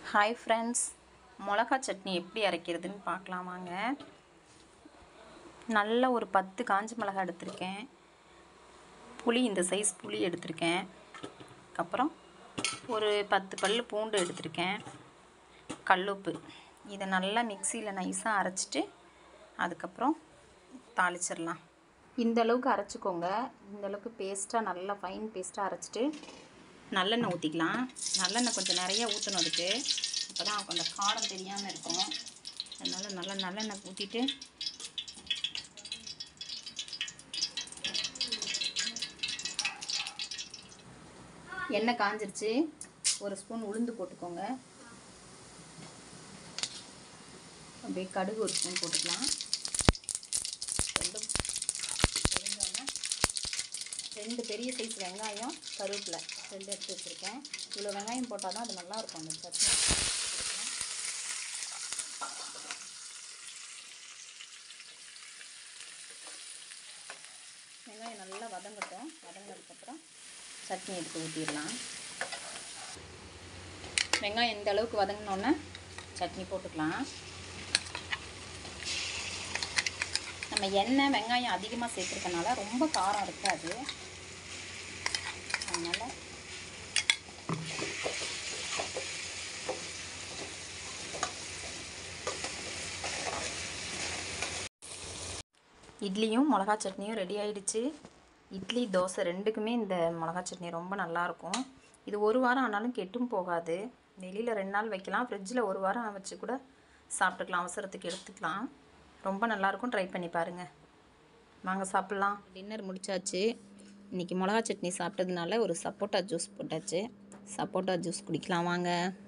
hi friends மிளகா சட்னி எப்படி அரைக்கிறதுன்னு பார்க்கலாம் வாங்க நல்ல ஒரு பத்து காஞ்ச மிளகா எடுத்திருக்கேன் புளி இந்த சைஸ் புளி எடுத்திருக்கேன் அப்புறம் ஒரு பத்து பல் பூண்டு எடுத்திருக்கேன் கல்லுப்பு இதை நல்லா மிக்சியில் நைஸாக அரைச்சிட்டு அதுக்கப்புறம் தாளிச்சிடலாம் இந்த அளவுக்கு அரைச்சிக்கோங்க இந்த அளவுக்கு பேஸ்ட்டாக நல்லா ஃபைன் பேஸ்ட்டாக அரைச்சிட்டு நல்லெண்ணெய் ஊற்றிக்கலாம் நல்லெண்ணெய் கொஞ்சம் நிறைய ஊற்றணும் அதுக்கு அப்போ தான் அந்த காரம் தெரியாமல் இருக்கும் அதனால் நல்லா நல்லெண்ணெய் ஊற்றிட்டு எண்ணெய் காஞ்சிருச்சு ஒரு ஸ்பூன் உளுந்து போட்டுக்கோங்க அப்படியே கடுகு ஒரு ஸ்பூன் போட்டுக்கலாம் ரெண்டும் பொரிஞ்சோன்னே ரெண்டு பெரிய சைஸ் வெங்காயம் கருவேப்பிலை ரெண்டு எடுத்து வச்சுருக்கேன் இவ்வளோ வெங்காயம் போட்டால் தான் அது நல்லாயிருக்கும் அந்த சட்னி வெங்காயம் நல்லா வதங்கட்டும் வதங்கினதுக்கப்புறம் சட்னி எடுத்து ஊற்றிடலாம் வெங்காயம் இந்த அளவுக்கு வதங்கினோன்னே சட்னி போட்டுக்கலாம் நம்ம எண்ணெய் வெங்காயம் அதிகமாக சேர்த்துருக்கனால ரொம்ப காரம் இருக்காது அதனால் இட்லியும் மிளகா சட்னியும் ரெடி ஆயிடுச்சு இட்லி தோசை ரெண்டுக்குமே இந்த மிளகா சட்னி ரொம்ப நல்லாயிருக்கும் இது ஒரு வாரம் ஆனாலும் கெட்டும் போகாது வெளியில் ரெண்டு நாள் வைக்கலாம் ஃப்ரிட்ஜில் ஒரு வாரம் வச்சு கூட சாப்பிட்டுக்கலாம் அவசரத்துக்கு எடுத்துக்கலாம் ரொம்ப நல்லாயிருக்கும் ட்ரை பண்ணி பாருங்கள் வாங்க சாப்பிட்லாம் டின்னர் முடிச்சாச்சு இன்றைக்கி மிளகா சட்னி சாப்பிட்டதுனால ஒரு சப்போட்டா ஜூஸ் போட்டாச்சு சப்போட்டா ஜூஸ் குடிக்கலாம் வாங்க